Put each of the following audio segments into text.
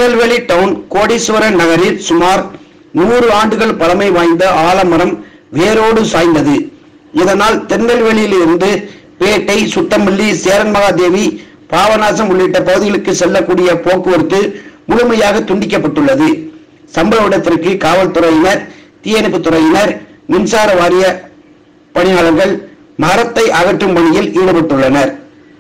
Tirunelveli down கோடீஸ்வரன் நகரில் சுமார் நூறு ஆண்டுகள் பழமை வாய்ந்த ஆலமரம் வேரோடு சாய்ந்தது இதனால் திருநெல்வேலியில் இருந்து பேட்டை சுத்தமல்லி சேரன் மகாதேவி பாபநாசம் உள்ளிட்ட பகுதிகளுக்கு செல்லக்கூடிய போக்குவரத்து முழுமையாக துண்டிக்கப்பட்டுள்ளது சம்பவ இடத்திற்கு காவல்துறையினர் தீயணைப்புத் துறையினர் மின்சார வாரிய பணியாளர்கள் மரத்தை அகற்றும் பணியில் ஈடுபட்டுள்ளனர்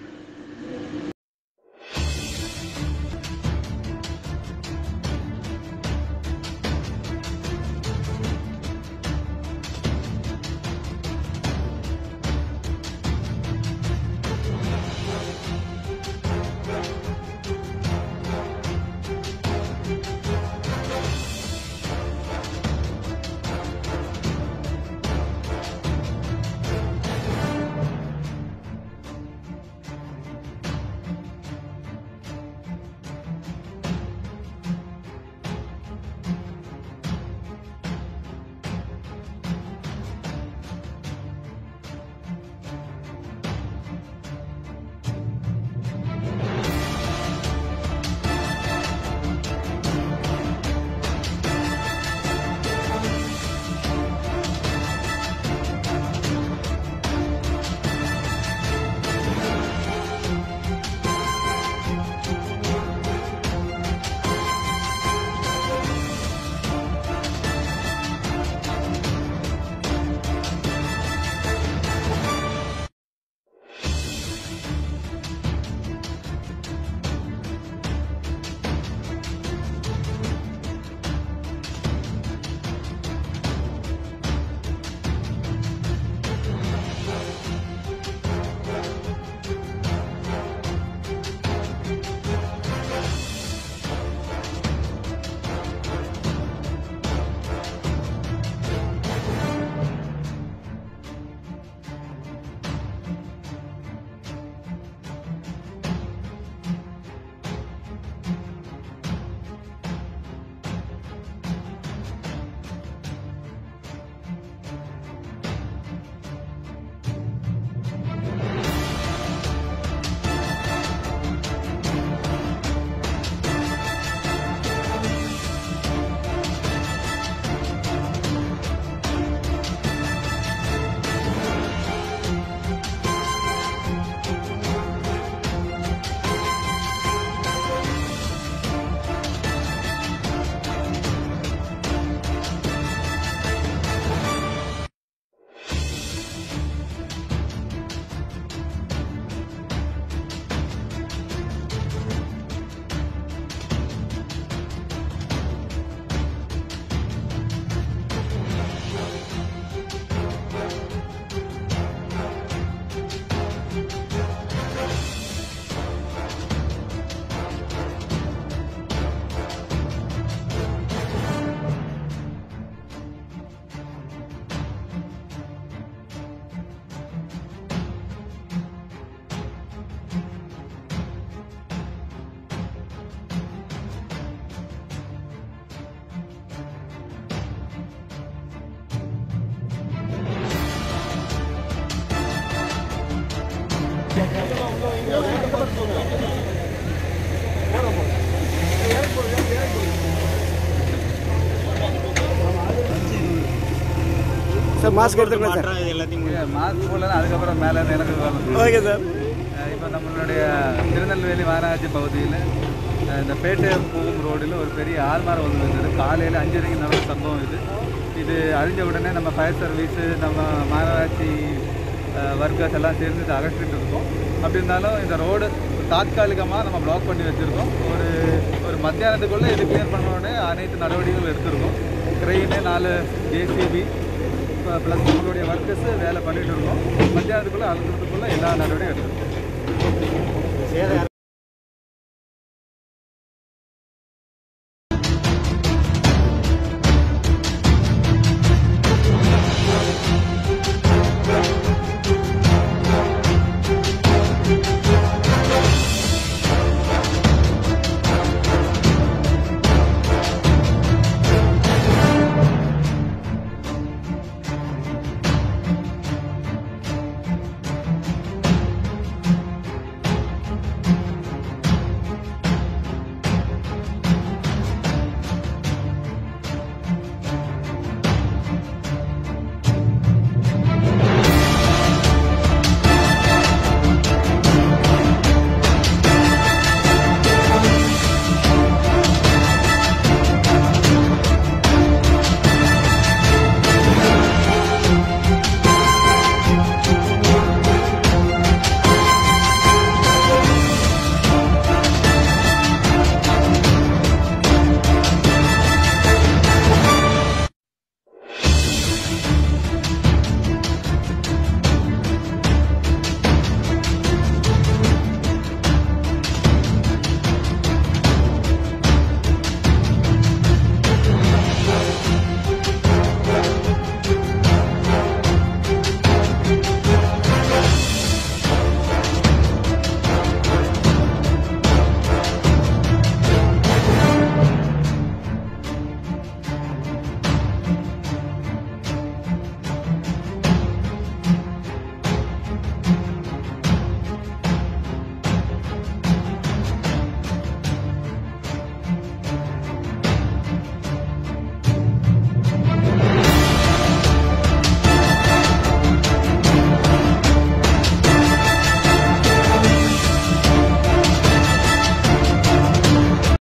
சார் மாஸ்க் எடுத்துக்கலாம் சார் மாற்றம் இது எல்லாத்தையும் மாஸ்க் போடலாம் அதுக்கப்புறம் மேலே எனக்கு வரணும் ஓகே சார் இப்போ நம்மளுடைய திருநெல்வேலி மாநகராட்சி பகுதியில் அஹ், இந்த பேட்டை போகும் ரோடில் ஒரு பெரிய ஆல்மரம் வந்து இருந்தது காலையில் அஞ்சரைக்கு நடந்த சம்பவம் இது இது அறிஞ்ச உடனே நம்ம ஃபயர் சர்வீஸு நம்ம மாநகராட்சி ஒர்க்கர்ஸ் எல்லாம் சேர்ந்து இதை அகற்றிட்டு இருக்கோம் அப்படி இருந்தாலும் இந்த ரோடு தாத்காலிகமாக நம்ம பிளாக் பண்ணி வச்சுருக்கோம் ஒரு ஒரு மத்தியானத்துக்குள்ளே இது கிளியர் பண்ண உடனே அனைத்து நடவடிக்கைகள் எடுத்திருக்கோம் க்ரெயின் நாலு ஜேசிபி ப்ளஸ் நம்மளுடைய ஒர்க்கர்ஸ் வேலை பண்ணிட்டு இருக்கோம் மத்தியானத்துக்குள்ளே அழுகிறதுக்குள்ளே எல்லா நடவடிக்கையும் எடுத்திருக்கோம்